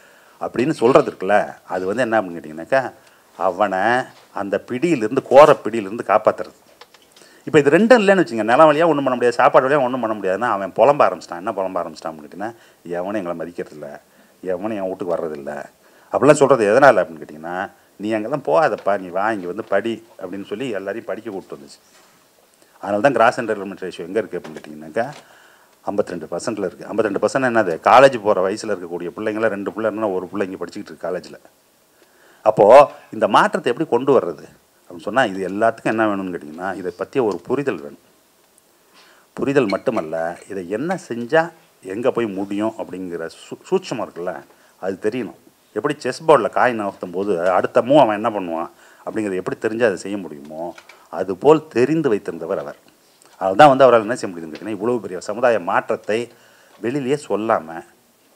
[SPEAKER 1] அப்படின்னு சொல்கிறது இருக்குல்ல அது வந்து என்ன அப்படின்னு கேட்டிங்கனாக்கா அவனை அந்த பிடியிலிருந்து கோர பிடியிலிருந்து காப்பாற்றுறது இப்போ இது ரெண்டும் இல்லைன்னு வச்சுங்க நிலம் வழியாக ஒன்றும் பண்ண முடியாது சாப்பாடு வழியாக ஒன்றும் பண்ண முடியாதுன்னா அவன் புலம்ப ஆரம்பிச்சிட்டான் என்ன புலம்ப ஆரம்பிச்சிட்டான் அப்படின்னு கேட்டிங்கன்னா எவனும் எங்களை மதிக்கிறதில்ல எவனும் என் வீட்டுக்கு வர்றதில்ல அப்படிலாம் சொல்கிறது எதனால் அப்படின்னு கேட்டிங்கன்னா நீ அங்கெல்லாம் போகாதப்பா நீ வா இங்கே வந்து படி அப்படின்னு சொல்லி எல்லாரையும் படிக்க கூப்பிட்டு வந்துச்சு அதனால தான் கிராஸ் அண்ட் டெவலப்மெண்ட் ரேஷியோ எங்கே இருக்குது அப்படின்னு கேட்டிங்கனாக்கா ஐம்பத்தி ரெண்டு பர்சன்ட்டில் இருக்குது ஐம்பத்தி ரெண்டு பர்சன்ட் என்னது காலேஜ் போகிற வயசில் இருக்கக்கூடிய பிள்ளைங்களாம் ரெண்டு பிள்ளை இருந்தால் ஒரு பிள்ளை இங்கே படிச்சுக்கிட்டு இருக்கு காலேஜில் அப்போது இந்த மாற்றத்தை எப்படி கொண்டு வர்றது அப்படின்னு சொன்னால் இது எல்லாத்துக்கும் என்ன வேணும்னு கேட்டிங்கன்னா இதை பற்றிய ஒரு புரிதல் வேணும் புரிதல் மட்டுமல்ல இதை என்ன செஞ்சால் எங்கே போய் முடியும் அப்படிங்கிற சூ சூட்சமாக இருக்குல்ல அது தெரியணும் எப்படி செஸ் போர்டில் காய் நகர்த்தும் போது அடுத்த மூவ் அவன் என்ன பண்ணுவான் அப்படிங்கிறத எப்படி தெரிஞ்சு அதை செய்ய முடியுமோ அதுபோல் தெரிந்து வைத்திருந்தவர் அவர் அதனால தான் வந்து அவரால் என்ன செய்ய முடியுதுன்னு கேட்டிங்கன்னா இவ்வளோ பெரிய சமுதாய மாற்றத்தை வெளியிலேயே சொல்லாமல்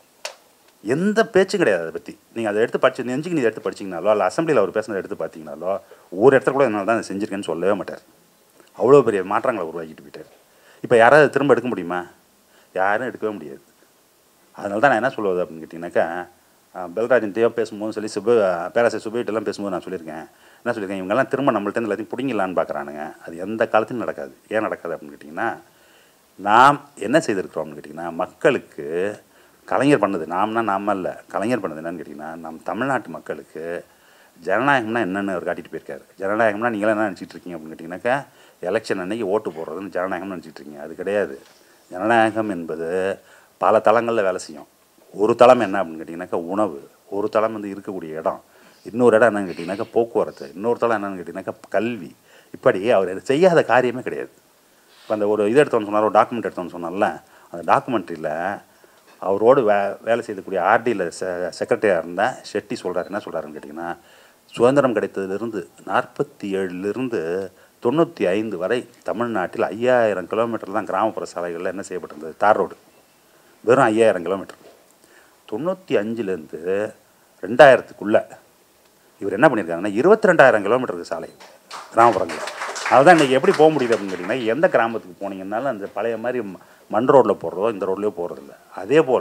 [SPEAKER 1] எந்த பேச்சும் கிடையாது அதை பற்றி நீங்கள் அதை எடுத்து படிச்சு நெஞ்சுக்கு நீ எடுத்து படிச்சிங்கனாலோ இல்லை அசம்பிளியில் அவர் பேசுனதை எடுத்து பார்த்தீங்கனாலோ ஒரு இடத்துல கூட என்னால் தான் அதை செஞ்சுருக்கேன்னு சொல்லவே மாட்டார் அவ்வளோ பெரிய மாற்றங்களை உருவாக்கிட்டு போயிட்டார் இப்போ யாராவது திரும்ப எடுக்க முடியுமா யாரும் எடுக்கவே முடியாது அதனால தான் நான் என்ன சொல்லுவது அப்படின்னு கேட்டிங்கனாக்கா பெல்ராஜன்ட்டையோ பேசும்போது சொல்லி சுபு பேராசை சுபைட்டெல்லாம் பேசும்போது நான் சொல்லியிருக்கேன் என்ன சொல்லியிருக்கேன் இவங்கெல்லாம் திரும்ப நம்மள்ட்ட இருந்து எல்லாத்தையும் பிடிங்கலான்னு பார்க்குறானுங்க அது எந்த காலத்திலும் நடக்காது ஏன் நடக்காது அப்படின்னு கேட்டிங்கன்னா நாம் என்ன செய்திருக்கிறோம்னு கேட்டிங்கன்னா மக்களுக்கு கலைஞர் பண்ணது நாம்னா நாம இல்லை கலைஞர் பண்ணது என்னன்னு கேட்டிங்கன்னா நம் தமிழ்நாட்டு மக்களுக்கு ஜனநாயகம்னா என்னென்னு அவர் காட்டிட்டு போயிருக்காரு ஜனநாயகம்னா நீங்களாம் என்ன நினச்சிட்டு இருக்கீங்க அப்படின்னு கேட்டிங்கனாக்கா எலெக்ஷன் அன்னைக்கு ஓட்டு போடுறதுன்னு ஜனநாயகம்னு நினச்சிட்டு இருக்கீங்க அது கிடையாது ஜனநாயகம் என்பது பல தளங்களில் வேலை செய்யும் ஒரு தளம் என்ன அப்படின்னு கேட்டிங்கனாக்கா உணவு ஒரு தளம் வந்து இருக்கக்கூடிய இடம் இன்னொரு இடம் என்னன்னு கேட்டிங்கனாக்கா போக்குவரத்து இன்னொரு தளம் என்னன்னு கேட்டிங்கனாக்கா கல்வி இப்படி அவர் செய்யாத காரியமே கிடையாது இப்போ அந்த ஒரு இது எடுத்தோன்னு சொன்னார் ஒரு டாக்குமெண்ட் எடுத்தோன்னு சொன்னார்ல அந்த டாக்குமெண்ட்ரியில் அவரோடு வே வேலை செய்யக்கூடிய ஆர்டியில் செ செக்ரட்டரியாக இருந்த ஷெட்டி சொல்கிறார் என்ன சொல்கிறாருன்னு கேட்டிங்கன்னா சுதந்திரம் கிடைத்ததிலிருந்து நாற்பத்தி ஏழுலேருந்து தொண்ணூற்றி ஐந்து வரை தமிழ்நாட்டில் ஐயாயிரம் கிலோமீட்டர் தான் கிராமப்புற சாலைகளில் என்ன செய்யப்பட்டிருந்தது தார் ரோடு வெறும் ஐயாயிரம் கிலோமீட்டர் தொண்ணூற்றி அஞ்சுலேருந்து ரெண்டாயிரத்துக்குள்ளே இவர் என்ன பண்ணியிருக்காங்கன்னா இருபத்தி ரெண்டாயிரம் கிலோமீட்டருக்கு சாலை கிராமப்புறங்கள் அதுதான் இன்றைக்கி எப்படி போக முடியுது அப்படின்னு கேட்டிங்கன்னா எந்த கிராமத்துக்கு போனீங்கன்னாலும் அந்த பழைய மாதிரி ம- மண் ரோட்டில் போடுறதோ இந்த ரோட்லேயோ போகிறதில்ல அதே போல்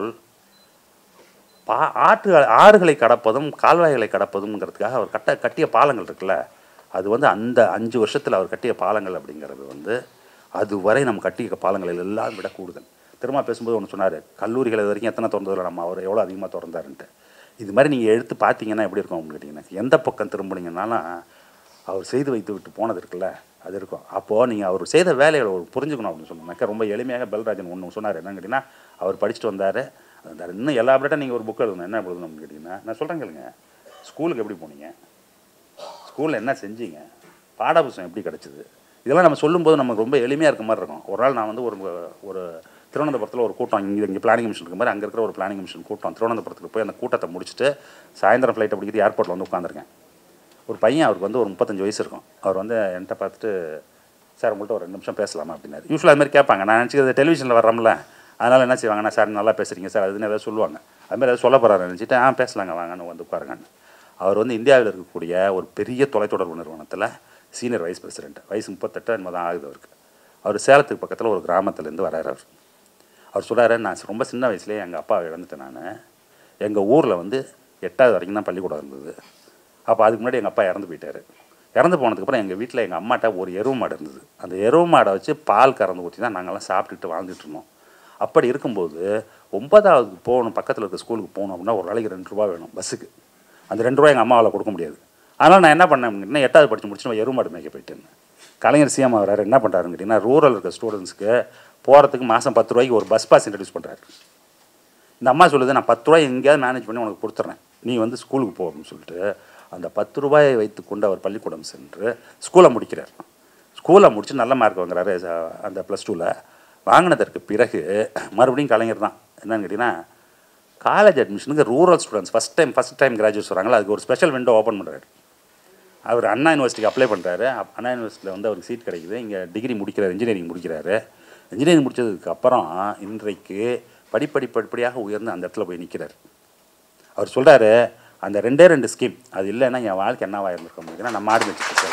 [SPEAKER 1] பா ஆற்று ஆறுகளை கடப்பதும் கால்வாய்களை கடப்பதுங்கிறதுக்காக அவர் கட்ட கட்டிய பாலங்கள் இருக்குல்ல அது வந்து அந்த அஞ்சு வருஷத்தில் அவர் கட்டிய பாலங்கள் அப்படிங்கிறது வந்து அதுவரை நம்ம கட்டிய பாலங்கள் எல்லாம் விட கூடுதல் திரும்ப பேசும்போது ஒன்று சொன்னார் கல்லூரிகள் இது வரைக்கும் எத்தனை திறந்ததில்ல நம்ம அவர் எவ்வளோ அதிகமாக திறந்தாருன்ட்டு இது மாதிரி நீங்கள் எடுத்து பார்த்தீங்கன்னா எப்படி இருக்கும் அப்படின்னு கேட்டிங்கன்னா எந்த பக்கம் திரும்பினீங்கன்னாலும் அவர் செய்து வைத்து விட்டு போனது இருக்குல்ல அது இருக்கும் அப்போது நீங்கள் அவர் செய்த வேலைகளை ஒரு புரிஞ்சுக்கணும் அப்படின்னு சொன்னாக்கா ரொம்ப எளிமையாக பெல்ராஜன் ஒன்று சொன்னார் என்னன்னு கேட்டிங்கன்னா அவர் படிச்சுட்டு வந்தார் அந்த இன்னும் எல்லா அப்டேட்டாக நீங்கள் ஒரு புக் எழுதணும் என்ன எழுதணும் அப்படின்னு கேட்டிங்கன்னா நான் சொல்கிறேன் கேளுங்க ஸ்கூலுக்கு எப்படி போனீங்க ஸ்கூலில் என்ன செஞ்சீங்க பாடப்புத்தகம் எப்படி கிடச்சிது இதெல்லாம் நம்ம சொல்லும்போது நமக்கு ரொம்ப எளிமையாக இருக்க மாதிரி இருக்கும் ஒரு நாள் நான் வந்து ஒரு ஒரு திருவனந்தபுரத்தில் ஒரு கூட்டம் இங்கே இங்கே பிளானிங் மிஷன் இருக்க மாதிரி அங்கே இருக்கிற ஒரு பிளானிங் மிஷன் கூட்டம் திருவனந்தபுரத்துக்கு போய் அந்த கூட்டத்தை முடிச்சுட்டு சாயந்தரம் ஃப்ளைட்டை பிடிக்கிட்டு ஏர்போர்ட்டில் வந்து உட்காந்துருக்கேன் ஒரு பையன் அவருக்கு வந்து ஒரு முப்பத்தஞ்சு வயசு இருக்கும் அவர் வந்து என்கிட்ட பார்த்துட்டு சார் உங்கள்கிட்ட ஒரு ரெண்டு நிமிஷம் பேசலாமா அப்படின்னாரு யூஸ்வலாக அது மாதிரி கேட்பாங்க நான் நினச்சிக்கிறது டெலிவிஷனில் வர்றோம்ல அதனால் என்ன செய்வாங்கன்னா சார் நல்லா பேசுகிறீங்க சார் அதுன்னு ஏதாவது சொல்லுவாங்க அது மாதிரி ஏதாவது சொல்ல போகிறாரு நினச்சிட்டு ஆ பேசலாங்க வாங்கன்னு வந்து உட்காருங்கன்னு அவர் வந்து இந்தியாவில் இருக்கக்கூடிய ஒரு பெரிய தொலைத்தொடர்பு நிறுவனத்தில் சீனியர் வைஸ் பிரசிடென்ட் வயசு முப்பத்தெட்டு என்னமோ தான் ஆகுது அவருக்கு அவர் சேலத்துக்கு பக்கத்தில் ஒரு கிராமத்துலேருந்து வராரு அவர் அவர் சொல்கிறாரு நான் ரொம்ப சின்ன வயசுலேயே எங்கள் அப்பாவை இழந்துட்டேன் நான் எங்கள் ஊரில் வந்து எட்டாவது வரைக்கும் தான் பள்ளிக்கூடம் இருந்தது அப்போ அதுக்கு முன்னாடி எங்கள் அப்பா இறந்து போயிட்டாரு இறந்து போனதுக்கப்புறம் எங்கள் வீட்டில் எங்கள் அம்மாட்ட ஒரு எருவு மாடு இருந்தது அந்த எருவு மாடை வச்சு பால் கறந்து ஊற்றி தான் நாங்கள்லாம் சாப்பிட்டுட்டு வாழ்ந்துட்டு இருந்தோம் அப்படி இருக்கும்போது ஒன்பதாவது போகணும் பக்கத்தில் இருக்க ஸ்கூலுக்கு போகணும் அப்படின்னா ஒரு நாளைக்கு ரெண்டு ரூபா வேணும் பஸ்ஸுக்கு அந்த ரெண்டு ரூபா எங்கள் அம்மாவால் கொடுக்க முடியாது அதனால் நான் என்ன பண்ணேன் அப்படின்னா எட்டாவது படித்து முடிச்சுட்டு எருவு மாடு மேய்க்க போயிட்டேன் கலைஞர் சிஎம் வராரு என்ன பண்ணுறாருன்னு கேட்டிங்கன்னா ரூரல் இருக்க ஸ்டூடெண்ட்ஸ்க்கு போகிறதுக்கு மாதம் பத்து ரூபாய்க்கு ஒரு பஸ் பாஸ் இன்ட்ரடியூஸ் பண்ணுறாரு இந்த அம்மா சொல்லுது நான் பத்து ரூபாய் எங்கேயாவது மேனேஜ் பண்ணி உனக்கு கொடுத்துட்றேன் நீ வந்து ஸ்கூலுக்கு போ அப்படின்னு சொல்லிட்டு அந்த பத்து ரூபாயை வைத்துக்கொண்டு அவர் பள்ளிக்கூடம் சென்று ஸ்கூலை முடிக்கிறார் ஸ்கூலை முடிச்சு நல்ல மார்க் வாங்குறாரு ச- அந்த ப்ளஸ் டூவில் வாங்கினதற்கு பிறகு மறுபடியும் கலைஞர் தான் என்னன்னு கேட்டிங்கன்னா காலேஜ் அட்மிஷனுக்கு rural students first time first time graduates வராங்களா அதுக்கு ஒரு ஸ்பெஷல் விண்டோ ஓப்பன் பண்ணுறாரு அவர் அண்ணா யூனிவர்சிட்டிக்கு அப்ளை பண்ணுறாரு அண்ணா யூனிவர்சிட்டியில் வந்து அவருக்கு சீட் கிடைக்குது இங்கே டிகிரி முடிக்கிறார் இன்ஜினியரிங் முடிக்கிறாரு இன்ஜினியரிங் முடிச்சதுக்கு அப்புறம் இன்றைக்கு படிப்படி படிப்படியாக உயர்ந்து அந்த இடத்துல போய் நிற்கிறார் அவர் சொல்கிறாரு அந்த ரெண்டே ரெண்டு ஸ்கீம் அது இல்லைன்னா என் வாழ்க்கை என்னவா இருந்திருக்க முடியுதுன்னா நம்ம ஆடு வச்சு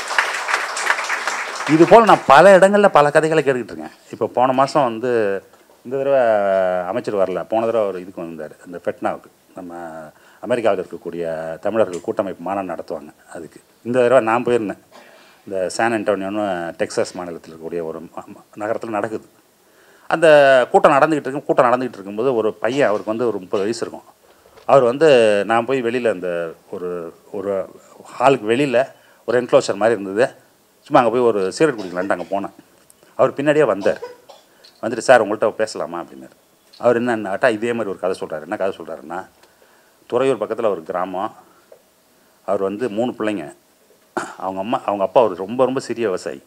[SPEAKER 1] இது போல் நான் பல இடங்களில் பல கதைகளை கேட்டுக்கிட்டு இருக்கேன் இப்போ போன மாதம் வந்து இந்த தடவை அமைச்சர் வரல போன தடவை அவர் இதுக்கு வந்தார் இந்த ஃபெட்னாவுக்கு நம்ம அமெரிக்காவில் இருக்கக்கூடிய தமிழர்கள் கூட்டமைப்பு மாநாடு நடத்துவாங்க அதுக்கு இந்த தடவை நான் போயிருந்தேன் இந்த சான் அண்டோனியோன்னு டெக்சாஸ் மாநிலத்தில் இருக்கக்கூடிய ஒரு நகரத்தில் நடக்குது அந்த கூட்டம் நடந்துக்கிட்டு இருக்கும் கூட்டம் நடந்துக்கிட்டு இருக்கும்போது ஒரு பையன் அவருக்கு வந்து ஒரு முப்பது வயசு இருக்கும் அவர் வந்து நான் போய் வெளியில் அந்த ஒரு ஒரு ஹாலுக்கு வெளியில் ஒரு என்க்ளோஷர் மாதிரி இருந்தது சும்மா அங்கே போய் ஒரு சிகரெட் குடிக்கலான்ட்டு அங்கே போனேன் அவர் பின்னாடியே வந்தார் வந்துட்டு சார் உங்கள்கிட்ட பேசலாமா அப்படின்னாரு அவர் என்ன கேட்டா இதே மாதிரி ஒரு கதை சொல்கிறாரு என்ன கதை சொல்கிறாருன்னா துறையூர் பக்கத்தில் ஒரு கிராமம் அவர் வந்து மூணு பிள்ளைங்க அவங்க அம்மா அவங்க அப்பா ஒரு ரொம்ப ரொம்ப சிறிய விவசாயி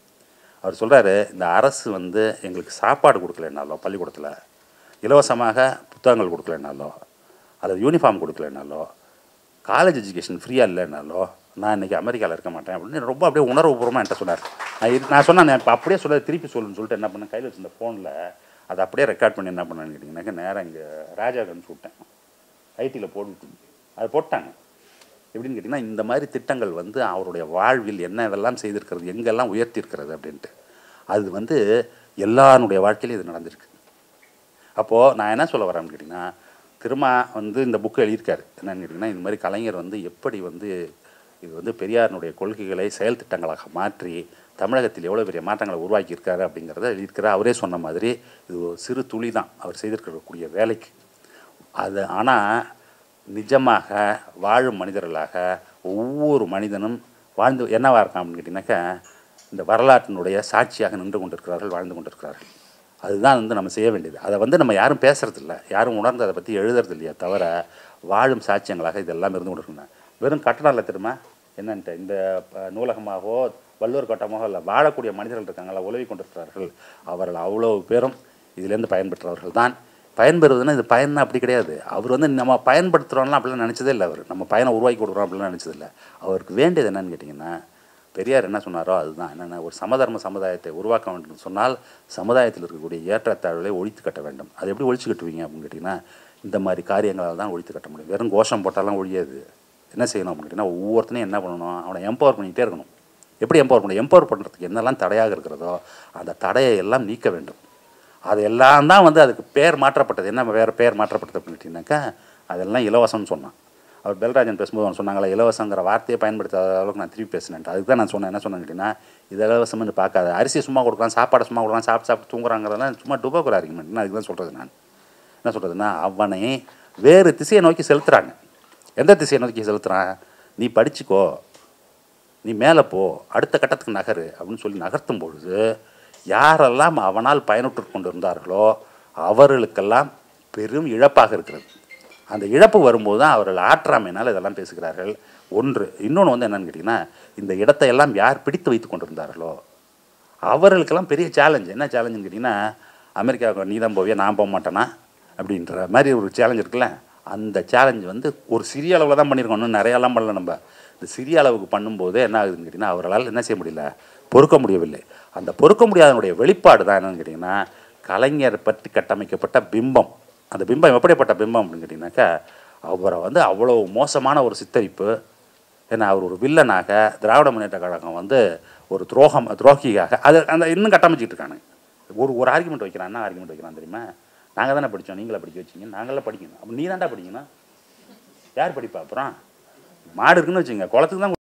[SPEAKER 1] அவர் சொல்கிறாரு இந்த அரசு வந்து எங்களுக்கு சாப்பாடு கொடுக்கலனாலோ பள்ளிக்கூடத்தில் இலவசமாக புத்தகங்கள் கொடுக்கலனாலோ அல்லது யூனிஃபார்ம் கொடுக்கலனாலோ காலேஜ் எஜுகேஷன் ஃப்ரீயாக இல்லைனாலோ நான் இன்றைக்கி அமெரிக்காவில் இருக்க மாட்டேன் அப்படின்னு ரொம்ப அப்படியே உணர்வுபூர்வமாக என்கிட்ட சொன்னார் நான் இது நான் சொன்னேன் இப்போ அப்படியே சொல்ல திருப்பி சொல்லுன்னு சொல்லிட்டு என்ன பண்ணேன் கையில் வச்சிருந்த ஃபோனில் அதை அப்படியே ரெக்கார்ட் பண்ணி என்ன பண்ணேன்னு கேட்டிங்கன்னாக்க நேராக இங்கே ராஜாவுக்கு அனுப்பிச்சு விட்டேன் ஐடியில் போட்டு அதை போட்டாங்க எப்படின்னு கேட்டிங்கன்னா இந்த மாதிரி திட்டங்கள் வந்து அவருடைய வாழ்வில் என்னவெல்லாம் செய்திருக்கிறது எங்கெல்லாம் உயர்த்தியிருக்கிறது அப்படின்ட்டு அது வந்து எல்லாருடைய வாழ்க்கையிலும் இது நடந்திருக்கு அப்போது நான் என்ன சொல்ல வரேன்னு கேட்டிங்கன்னா திரும்ப வந்து இந்த புக்கு எழுதியிருக்காரு என்னன்னு கேட்டிங்கன்னா இந்த மாதிரி கலைஞர் வந்து எப்படி வந்து இது வந்து பெரியாரினுடைய கொள்கைகளை செயல் திட்டங்களாக மாற்றி தமிழகத்தில் எவ்வளோ பெரிய மாற்றங்களை உருவாக்கியிருக்காரு அப்படிங்கிறத எழுதியிருக்கிறார் அவரே சொன்ன மாதிரி இது ஒரு சிறு துளி தான் அவர் செய்திருக்கக்கூடிய வேலைக்கு அது ஆனால் நிஜமாக வாழும் மனிதர்களாக ஒவ்வொரு மனிதனும் வாழ்ந்து என்னவா இருக்கான் அப்படின்னு கேட்டிங்கனாக்கா இந்த வரலாற்றினுடைய சாட்சியாக நின்று கொண்டிருக்கிறார்கள் வாழ்ந்து கொண்டிருக்கிறார்கள் அதுதான் வந்து நம்ம செய்ய வேண்டியது அதை வந்து நம்ம யாரும் பேசுறதில்ல யாரும் உணர்ந்து அதை பற்றி எழுதுறது இல்லையே தவிர வாழும் சாட்சியங்களாக இதெல்லாம் இருந்து கொண்டிருக்கணும் வெறும் கட்டடம் இல்லை திரும்ப என்னன்ட்டு இந்த அஹ், நூலகமாகவோ வள்ளுவர் கட்டமாகவோ இல்லை வாழக்கூடிய மனிதர்கள் இருக்காங்களா உதவி கொண்டிருக்கிறார்கள் அவர்கள் அவ்வளோ பேரும் இதிலேருந்து பயன்பெற்றவர்கள் தான் பயன்பெறுவதுன்னா இது பயன் அப்படி கிடையாது அவர் வந்து நம்ம பயன்படுத்துகிறோம்லாம் அப்படிலாம் நினச்சதே இல்லை அவர் நம்ம பயனை உருவாக்கி கொடுக்குறோம் அப்படிலாம் நினச்சது இல்லை அவருக்கு வேண்டியது என்னன்னு கேட்டிங்கன்னா பெரியார் என்ன சொன்னாரோ அதுதான் என்னென்ன ஒரு சமதர்ம சமுதாயத்தை உருவாக்க வேண்டும் என்று சொன்னால் சமுதாயத்தில் இருக்கக்கூடிய ஏற்றத்தாழ்வுகளை ஒழித்து கட்ட வேண்டும் அது எப்படி ஒழிச்சு கட்டுவீங்க அப்படின்னு கேட்டிங்கன்னா இந்த மாதிரி காரியங்களால் தான் ஒழித்து கட்ட முடியும் வெறும் கோஷம் போட்டாலாம் ஒழியாது என்ன செய்யணும் அப்படின்னு கேட்டிங்கன்னா ஒவ்வொருத்தனையும் என்ன பண்ணணும் அவனை எம்பவர் பண்ணிக்கிட்டே இருக்கணும் எப்படி எம்பவர் பண்ணணும் எம்பவர் பண்ணுறதுக்கு என்னெல்லாம் தடையாக இருக்கிறதோ அந்த தடையை எல்லாம் நீக்க வேண்டும் அது எல்லாம் தான் வந்து அதுக்கு பேர் மாற்றப்பட்டது என்ன வேறு பேர் மாற்றப்பட்டது அப்படின்னு கேட்டிங்கனாக்கா அதெல்லாம் இலவசம்னு சொன்னான் அவர் பெல்ராஜன் பேசும்போது அவன் சொன்னாங்களா இலவசங்கிற வார்த்தையை பயன்படுத்தாத அளவுக்கு நான் திருப்பி பேசினேன் அதுக்கு தான் நான் சொன்னேன் என்ன சொன்னேன்னு கேட்டிங்கன்னா இது இலவசம்னு பார்க்காத அரிசி சும்மா கொடுக்கலாம் சாப்பாடை சும்மா கொடுக்கலாம் சாப்பிட்டு சாப்பிட்டு தூங்குறாங்கிறதெல்லாம் சும்மா டுபோக்குற ஆர்குமெண்ட் அதுக்கு தான் சொல்கிறது நான் என்ன சொல்கிறதுன்னா அவனை வேறு திசையை நோக்கி செலுத்துகிறாங்க எந்த திசையை நோக்கி செலுத்துகிறான் நீ படிச்சுக்கோ நீ மேலே போ அடுத்த கட்டத்துக்கு நகரு அப்படின்னு சொல்லி நகர்த்தும் பொழுது யாரெல்லாம் அவனால் பயனுற்று கொண்டிருந்தார்களோ அவர்களுக்கெல்லாம் பெரும் இழப்பாக இருக்கிறது அந்த இழப்பு வரும்போது தான் அவர்கள் ஆற்றாமையினால் இதெல்லாம் பேசுகிறார்கள் ஒன்று இன்னொன்று வந்து என்னன்னு கேட்டிங்கன்னா இந்த இடத்தையெல்லாம் யார் பிடித்து வைத்து கொண்டிருந்தார்களோ அவர்களுக்கெல்லாம் பெரிய சேலஞ்ச் என்ன சேலஞ்சுன்னு கேட்டிங்கன்னா அமெரிக்காவுக்கு நீ தான் போவியா நான் போக மாட்டேனா அப்படின்ற மாதிரி ஒரு சேலஞ்ச் இருக்குல்ல அந்த சேலஞ்ச் வந்து ஒரு சிறிய அளவில் தான் பண்ணியிருக்கோம் இன்னும் நிறையாலாம் பண்ணல நம்ம இந்த சிறிய அளவுக்கு பண்ணும்போது என்ன ஆகுதுன்னு கேட்டிங்கன்னா அவர்களால் என்ன செய்ய முடியல பொறுக்க முடியவில்லை அந்த பொறுக்க முடியாதனுடைய வெளிப்பாடு தான் என்னன்னு கேட்டிங்கன்னா கலைஞர் பற்றி கட்டமைக்கப்பட்ட பிம்பம் அந்த பிம்பம் எப்படிப்பட்ட பிம்பம் அப்படின்னு கேட்டிங்கனாக்கா அவரை வந்து அவ்வளோ மோசமான ஒரு சித்தரிப்பு ஏன்னா அவர் ஒரு வில்லனாக திராவிட முன்னேற்ற கழகம் வந்து ஒரு துரோகம் துரோகியாக அது அந்த இன்னும் கட்டமைச்சிட்டு இருக்கானுங்க ஒரு ஒரு ஆர்குமெண்ட் வைக்கிறான் என்ன ஆர்குமெண்ட் வைக்கிறான் தெரியுமா நாங்கள் தானே படித்தோம் நீங்களே படிக்க வச்சிங்க நாங்களே படிக்கணும் அப்போ நீ தான்டா படிக்கணும் யார் படிப்பா அப்புறம் மாடு இருக்குன்னு வச்சுங்க குளத்துக்கு தான்